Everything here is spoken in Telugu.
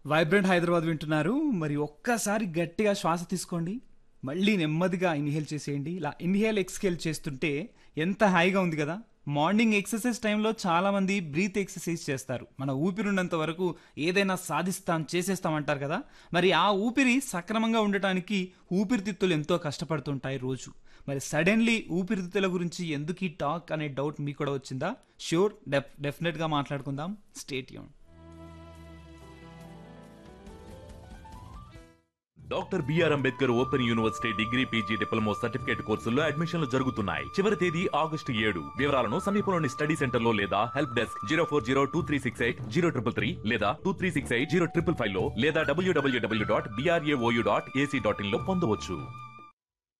వైబ్రెంట్ హైదరాబాద్ వింటున్నారు మరి ఒక్కసారి గట్టిగా శ్వాస తీసుకోండి మళ్ళీ నెమ్మదిగా ఇన్హేల్ చేసేయండి ఇలా ఇన్హేల్ ఎక్స్హేల్ చేస్తుంటే ఎంత హాయిగా ఉంది కదా మార్నింగ్ ఎక్సర్సైజ్ టైంలో చాలా మంది బ్రీత్ ఎక్సర్సైజ్ చేస్తారు మన ఊపిరిన్నంత వరకు ఏదైనా సాధిస్తాం చేసేస్తాం అంటారు కదా మరి ఆ ఊపిరి సక్రమంగా ఉండటానికి ఊపిరితిత్తులు ఎంతో కష్టపడుతుంటాయి రోజు మరి సడన్లీ ఊపిరితిత్తుల గురించి ఎందుకు ఈ టాక్ అనే డౌట్ మీకు కూడా వచ్చిందా ష్యూర్ డెఫ్ డెఫినెట్గా మాట్లాడుకుందాం స్టేట్ యూన్ doctor BR Ambedkar open university degree PG diploma certificate కోర్సుల్లో అడ్మిషన్లు జరుగుతున్నాయి చివరి తేదీ ఆగస్టు ఏడు వివరాలను సమీపంలోని స్టడీ సెంటర్ లో లేదా help desk zero four zero two three six eight zero triple three లేదా two three six eight zero triple five లో లేదా WWW dot BRAOU dot AC dot in లో పొందవచ్చు